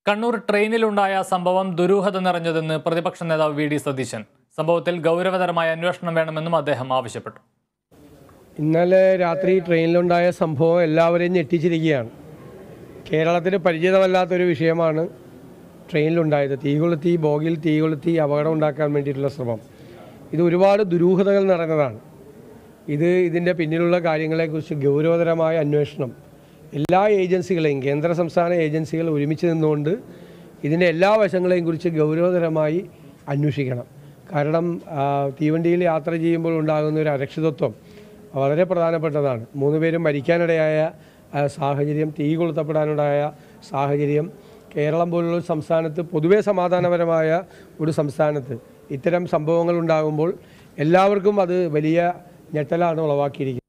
കണ്ണൂർ ട്രെയിനിലുണ്ടായ സംഭവം ദുരൂഹത നിറഞ്ഞതെന്ന് പ്രതിപക്ഷ നേതാവ് വി ഡി സതീശൻ സംഭവത്തിൽ ഗൗരവതരമായ അന്വേഷണം വേണമെന്നും അദ്ദേഹം ആവശ്യപ്പെട്ടു ഇന്നലെ രാത്രി ട്രെയിനിലുണ്ടായ സംഭവം എല്ലാവരെയും ഞെട്ടിച്ചിരിക്കുകയാണ് കേരളത്തിന് പരിചിതമല്ലാത്തൊരു വിഷയമാണ് ട്രെയിനിലുണ്ടായത് തീ കൊളുത്തി ബോഗിയിൽ തീ കൊളുത്തി അപകടം ഉണ്ടാക്കാൻ വേണ്ടിയിട്ടുള്ള ശ്രമം ഇത് ഒരുപാട് ദുരൂഹതകൾ നിറഞ്ഞതാണ് ഇത് ഇതിൻ്റെ പിന്നിലുള്ള കാര്യങ്ങളെക്കുറിച്ച് ഗൗരവതരമായ അന്വേഷണം എല്ലാ ഏജൻസികളെയും കേന്ദ്ര സംസ്ഥാന ഏജൻസികൾ ഒരുമിച്ച് നിന്നുകൊണ്ട് ഇതിൻ്റെ എല്ലാ വശങ്ങളെയും കുറിച്ച് ഗൗരവതരമായി അന്വേഷിക്കണം കാരണം ആ, തീവണ്ടിയിൽ യാത്ര ചെയ്യുമ്പോൾ ഉണ്ടാകുന്ന ഒരു അരക്ഷിതത്വം വളരെ പ്രധാനപ്പെട്ടതാണ് മൂന്ന് പേരും മരിക്കാനിടയായ ആ, സാഹചര്യം തീ കൊളുത്തപ്പെടാനുണ്ടായ സാഹചര്യം കേരളം പോലുള്ള ഒരു സംസ്ഥാനത്ത് പൊതുവേ സമാധാനപരമായ ഒരു സംസ്ഥാനത്ത് ഇത്തരം സംഭവങ്ങൾ ഉണ്ടാകുമ്പോൾ എല്ലാവർക്കും അത് വലിയ ഞെട്ടലാണ് ഉളവാക്കിയിരിക്കുന്നത്